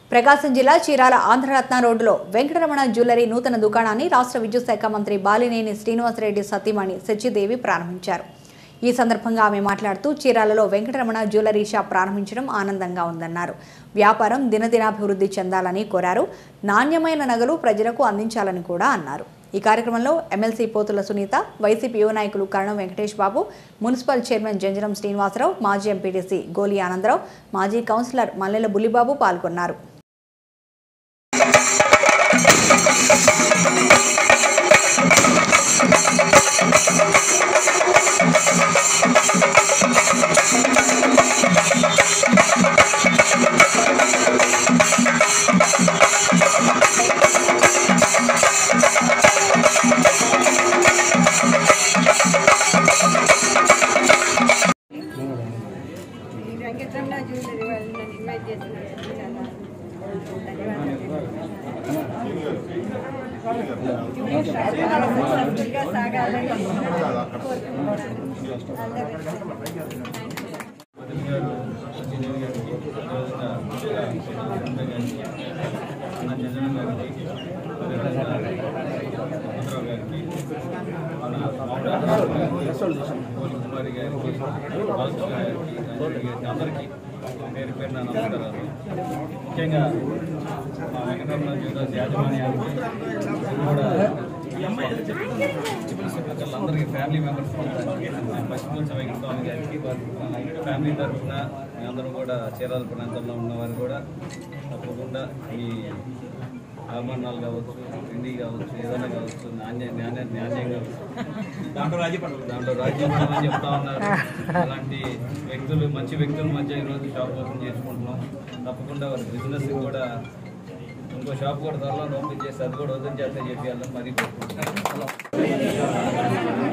ప్రకాశం జిల్లా చీరాల ఆంధ్రరత్న రోడ్డులో వెంకటరమణ జ్యువెలరీ నూతన దుకాణాన్ని రాష్ట్ర విద్యుత్ శాఖ మంత్రి బాలినేని శ్రీనివాసరెడ్డి సతీమణి సచ్చిదేవి ప్రారంభించారు ఈ సందర్భంగా ఆమె మాట్లాడుతూ చీరాలలో వెంకటరమణ జ్యువెలరీ షాప్ ప్రారంభించడం ఆనందంగా ఉందన్నారు వ్యాపారం దినదినాభివృద్ధి చెందాలని కోరారు నాణ్యమైన నగలు ప్రజలకు అందించాలని కూడా అన్నారు ఈ కార్యక్రమంలో ఎమ్మెల్సీ పోతుల సునీత వైసీపీ యువ నాయకులు కరణం వెంకటేష్ బాబు మున్సిపల్ చైర్మన్ జంజరం శ్రీనివాసరావు మాజీ ఎంపీటీసీ గోలి ఆనందరావు మాజీ కౌన్సిలర్ మల్లెల బుల్లిబాబు పాల్గొన్నారు ఈ వెంకటరమణ జ్యువెలరీ వాళ్ళు నన్ను ఇన్వైట్ చేసినందుకు చాలా ధన్యవాదాలు సక్సెస్ఫుల్గా సాగాలని కోరుకుంటున్నాను అందరూ కుమారి గారికి బాలకృష్ణ గారికి రంజిత్ గారికి అందరికీ పేరు పేరు నా నమస్కారాలు ముఖ్యంగా మా వెంకటరమణ జ్యోతిష్ యాజమాన్యానికి కూడా అందరికీ ఫ్యామిలీ మెంబర్స్ పశ్చిమోత్సవ వెంకటస్వామి గారికి వారి ఫ్యామిలీ తరఫున మేమందరం కూడా చీరాల ప్రాంతంలో ఉన్నవారు కూడా తప్పకుండా ఈ ఆభరణాలు కావచ్చు తిండి కావచ్చు ఏదైనా కావచ్చు నాణ్య నాణ్య నాణ్యం కావచ్చు దాంట్లో రాజ్యం దాంట్లో రాజ్యం ఉందని చెప్తా ఉన్నారు అలాంటి వ్యక్తులు మంచి వ్యక్తుల మధ్య ఈరోజు షాప్ ఓపెన్ చేసుకుంటున్నాం తప్పకుండా వారి బిజినెస్ కూడా ఇంకో షాప్ కూడా త్వరలో ఓపెన్ చేసి అది కూడా వదిలి చేస్తే చెప్పి మరి